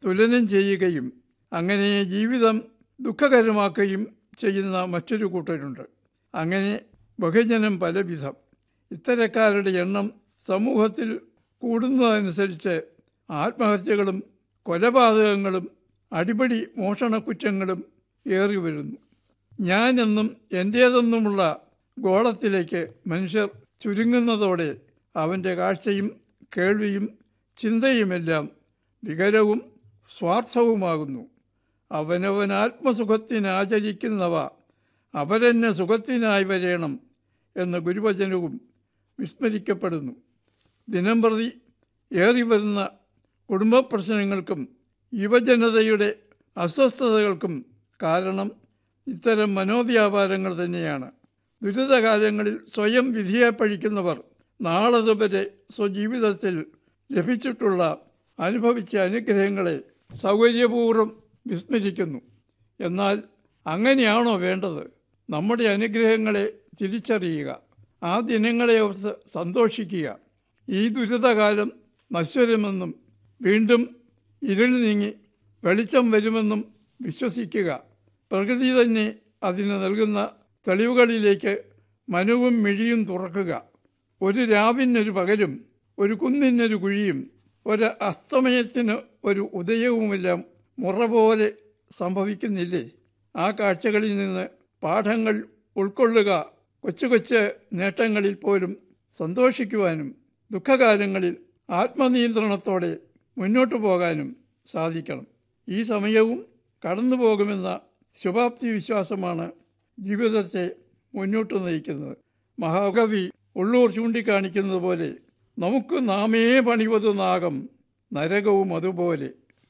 തുലനം ചെയ്യുകയും അങ്ങനെ ജീവിതം ദുഃഖകരമാക്കുകയും ചെയ്യുന്ന മറ്റൊരു കൂട്ടരുണ്ട് അങ്ങനെ ബഹുജനം പലവിധം ഇത്തരക്കാരുടെ എണ്ണം സമൂഹത്തിൽ കൂടുന്നതനുസരിച്ച് ആത്മഹത്യകളും കൊലപാതകങ്ങളും അടിപടി മോഷണക്കുറ്റങ്ങളും ഏറി വരുന്നു ഞാനെന്നും എൻ്റേതെന്നുമുള്ള ഗോളത്തിലേക്ക് മനുഷ്യർ ചുരുങ്ങുന്നതോടെ അവൻ്റെ കാഴ്ചയും കേൾവിയും ചിന്തയുമെല്ലാം വികരവും സ്വാർത്ഥവുമാകുന്നു അവനവൻ ആത്മസുഖത്തിനാചരിക്കുന്നവ അവരെന്നെ സുഖത്തിനായി വരേണം എന്ന ഗുരുവചനവും വിസ്മരിക്കപ്പെടുന്നു ദിനംപ്രതി ഏറി വരുന്ന കുടുംബ പ്രശ്നങ്ങൾക്കും യുവജനതയുടെ അസ്വസ്ഥതകൾക്കും കാരണം ഇത്തരം മനോവ്യാപാരങ്ങൾ തന്നെയാണ് ദുരിതകാലങ്ങളിൽ സ്വയം വിധിയെ പഴിക്കുന്നവർ നാളതുവരെ സ്വജീവിതത്തിൽ ലഭിച്ചിട്ടുള്ള അനുഭവിച്ച അനുഗ്രഹങ്ങളെ സൗകര്യപൂർവ്വം വിസ്മരിക്കുന്നു എന്നാൽ അങ്ങനെയാണോ വേണ്ടത് നമ്മുടെ അനുഗ്രഹങ്ങളെ തിരിച്ചറിയുക ആ ദിനങ്ങളെ ഓർത്ത് സന്തോഷിക്കുക ഈ ദുരിതകാലം നശ്വരമെന്നും വീണ്ടും ഇരുൾ നീങ്ങി വെളിച്ചം വരുമെന്നും വിശ്വസിക്കുക പ്രകൃതി തന്നെ അതിന് നൽകുന്ന തെളിവുകളിലേക്ക് മനവും മിഴിയും തുറക്കുക ഒരു രാവിനൊരു പകലും ഒരു കുന്നിനൊരു കുഴിയും ഒരു അസ്തമയത്തിന് ഒരു ഉദയവുമെല്ലാം മുറ പോലെ സംഭവിക്കുന്നില്ലേ ആ കാഴ്ചകളിൽ നിന്ന് പാഠങ്ങൾ ഉൾക്കൊള്ളുക കൊച്ചു കൊച്ചു നേട്ടങ്ങളിൽ പോലും സന്തോഷിക്കുവാനും ദുഃഖകാലങ്ങളിൽ ആത്മനിയന്ത്രണത്തോടെ മുന്നോട്ടു പോകാനും സാധിക്കണം ഈ സമയവും കടന്നു പോകുമെന്ന ശുഭാപ്തി വിശ്വാസമാണ് ജീവിതത്തെ മുന്നോട്ട് നയിക്കുന്നത് മഹാകവി ഉള്ളൂർ ചൂണ്ടിക്കാണിക്കുന്നത് പോലെ നമുക്ക് നാമേ പണിവതു നാഗം നരകവും അതുപോലെ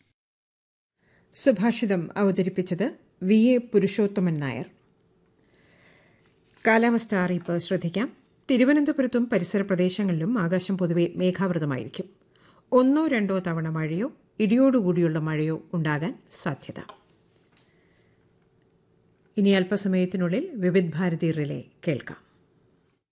സുഭാഷിതം അവതരിപ്പിച്ചത് വി എ പുരുഷോത്തമൻ നായർ കാലാവസ്ഥ അറിയിപ്പ് ശ്രദ്ധിക്കാം തിരുവനന്തപുരത്തും പരിസര പ്രദേശങ്ങളിലും ആകാശം പൊതുവെ മേഘാവൃതമായിരിക്കും ഒന്നോ രണ്ടോ തവണ മഴയോ ഇടിയോടുകൂടിയുള്ള മഴയോ ഉണ്ടാകാൻ സാധ്യത ഇനി അല്പസമയത്തിനുള്ളിൽ വിവിധ് ഭാരതി റിലേ കേൾക്കാം